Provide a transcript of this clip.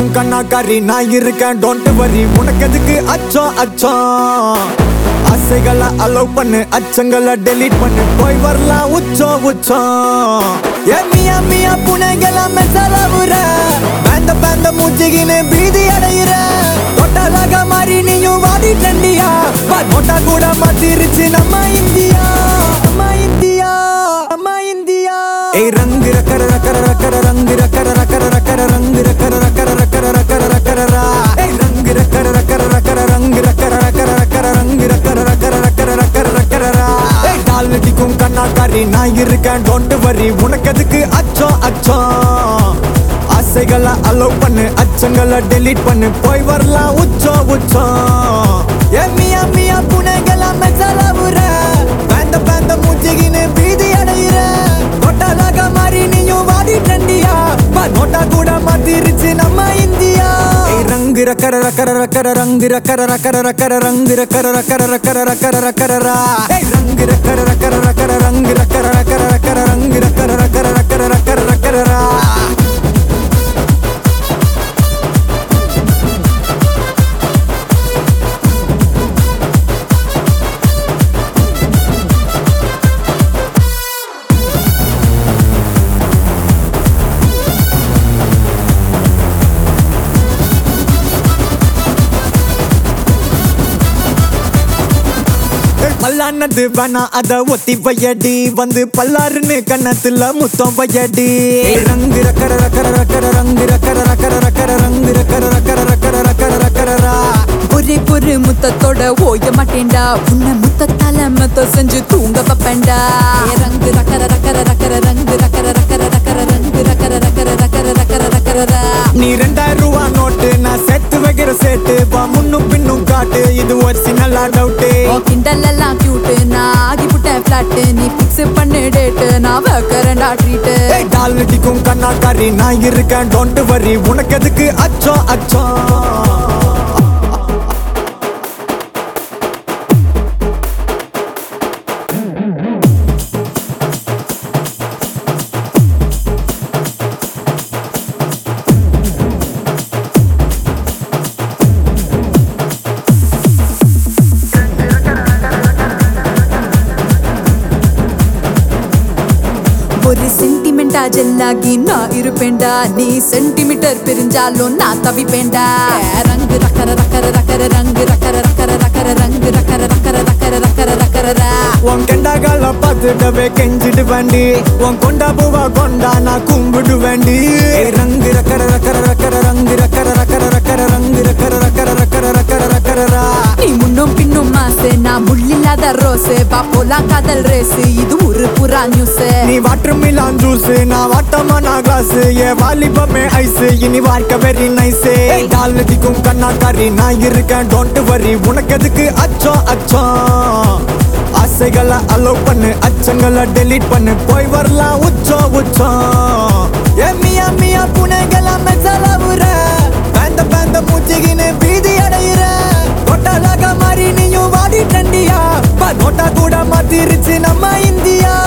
அடிக்கும் கண்ணாக்காரி நான் இருக்கேன் டோன்ட் வரி உனக்கு எதுக்கு அச்சம் அச்சம் ஆசைகளை அலோவ் பண்ணு அச்சங்களை டெலீட் பண்ணு போய் வரலாம் உச்சம் உச்சம் ஏ மியா மியா புனைகளாம செலவுற பேந்த பேந்த மூச்சிகின்னு பீதி அடையிற தொட்டலாக மாறி நீயும் வாடி டண்டியா நோட்டா கூட மாத்திருச்சு நம்ம இந்தியா நம்ம இந்தியா நம்ம இந்தியா ஏய் ரங்கு ரக்கர ரக்கர ரக்கர ரங்கு ரக்கர ரக்கர ரக்கர ரங்கு ரக்கர ரக்கர ரக்கர ரக்கர ரக்கரரா ஏய் ரங்கு ரக்கர ரக்கர ரக்கர ரங்கு ரக்கர ரக்கர ரக்கர ரங்கு ரக்கர ரக்கர ரக்கர ரக்கர ரக்கரரா ஏய் கால் அடிக்கும் கண்ணாக்காரி நான் இருக்கேன் டோன்ட் வரி உனக்கு எதுக்கு அச்சம் அச்சம் ஆசைகளை அலோவ் பண்ணு அச்சங்களை டெலீட் பண்ணு போய் வரலாம் உச்சம் உச்சம் ஏ மியா மியா புனைகளாம செலவுற பேந்த பேந்த மூச்சிகின்னு பீதி அடையிற கொட்டாலாக மாறி நீயும் வாடி டண்டியா நோட்டா கூட மாத்திருச்சு நம்ம இந்தியா ஏய் ரங்கு ரக்கர ரக்கர ரக்கர ரங்கு ரக்கர ரக்கர ரக்கர ரங்கு ரக்கர ரக்கர ரக்கர ரக்கர ரக்கரரா ஏய் ரங்கு ரக்கர ரக்கர ரக்கர ரங்கு ரக்கர ரக்கர ரக்கர ரங்கு ரக்கர ரக்கர ரக்கர ரக்கர ரக்கரரா பல்லானது வேணா அத ஒத்தி வையடி வந்து பல்லாருன்னு கண்ணத்துல முத்தம் வையடி ரங்கு ரக்கர ரக்கர ரக்கர ரங்கு ரக்கர ரக்கர ரக்கர ரங்கு ரக்கர ரக்கர ரக்கர ரக்கர ரக்கரரா ஒரே ஒரு முத்தத்தோட ஓய மாட்டேன்டா உன்னை முத்தத்தால மத்த செஞ்சு தூங்க வைப்பேன்டா ஏ ரங்கு ரக்கர ரக்கர ரக்கர ரங்கு ரக்கர ரக்கர ரக்கர ரங்கு ரக்கர ரக்கர ரக்கர ரக்கர ரக்கரரா நீ ரெண்டாயிரம் ரூபா நோட்டு நான் சேர்த்து வைக்கிற சேட்டு வா முன்னும் பின்னும் காட்டு இது ஒரு நல்லா டவுட்டு ஓ கிண்டல் எல்லாம் கியூட் நான் ஆகி புட்டேன் ஃபிளாட் நீ பிக்ஸ் பண்ணு டேட் நான் வைக்கிறேன்டா ட்ரீட் டால் அடிக்கும் கண்ணாக்காரி நான் இருக்கேன் டோன்ட் வரி உனக்கு எதுக்கு அச்சம் அச்சம் ஒரு சென்டிமெண்டா ஜெல்லாகி நான் இருப்பேன்டா நீ சென்டிமீட்டர் பிரிஞ்சாலும் நான் தவிப்பேன்டா ஏ ரங்கு ரக்கர ரக்கர ரக்கர ரங்கு ரக்கர ரக்கர ரக்கர ரங்கு ரக்கர ரக்கர ரக்கர ரக்கர ரக்கரரா உன் கெண்டாகால பார்த்துடவே கெஞ்சிடு வேண்டி உன் கொண்டா பூவா கொண்டா நான் கும்பிடு வேண்டி ரங்கு ரக்கர ரக்கர ரக்கர ரங்கு ரக்கர ரக்கர ரக்கர ரங்கு ரக்கர ரக்கர ரக்கர ரக்கர ரக்கரரா நீ முன்னும் பின்னும் மாசு நான் முள்ளில்லாத ரோஸ் பா போலாம் காதல் ரேஸ் இது ஒரு புறா நியூஸ் நீ வாட்டர் மிலான் ஜூஸ் நான் வாட்டமா நான் கிளாஸ் ஏ வாலிபமே ஐஸ் இனி வாழ்க்கை வெரி நைஸ் டால் நதிக்கும் கண்ணாக்காரி நான் இருக்கேன் டோன்ட் வரி உனக்கு எதுக்கு அச்சம் அச்சம் ஆசைகளை அலோவ் பண்ணு அச்சங்களை டெலீட் பண்ணு போய் வரலாம் உச்சம் உச்சம் ஏ மியா மியா புனைகளாம செலவுற பேந்த பேந்த மூச்சிகின்னு பீதி அடையிற கொட்டாலாக மாறி நீயும் வாடி டண்டியா நோட்டா கூட மாத்திருச்சு நம்ம இந்தியா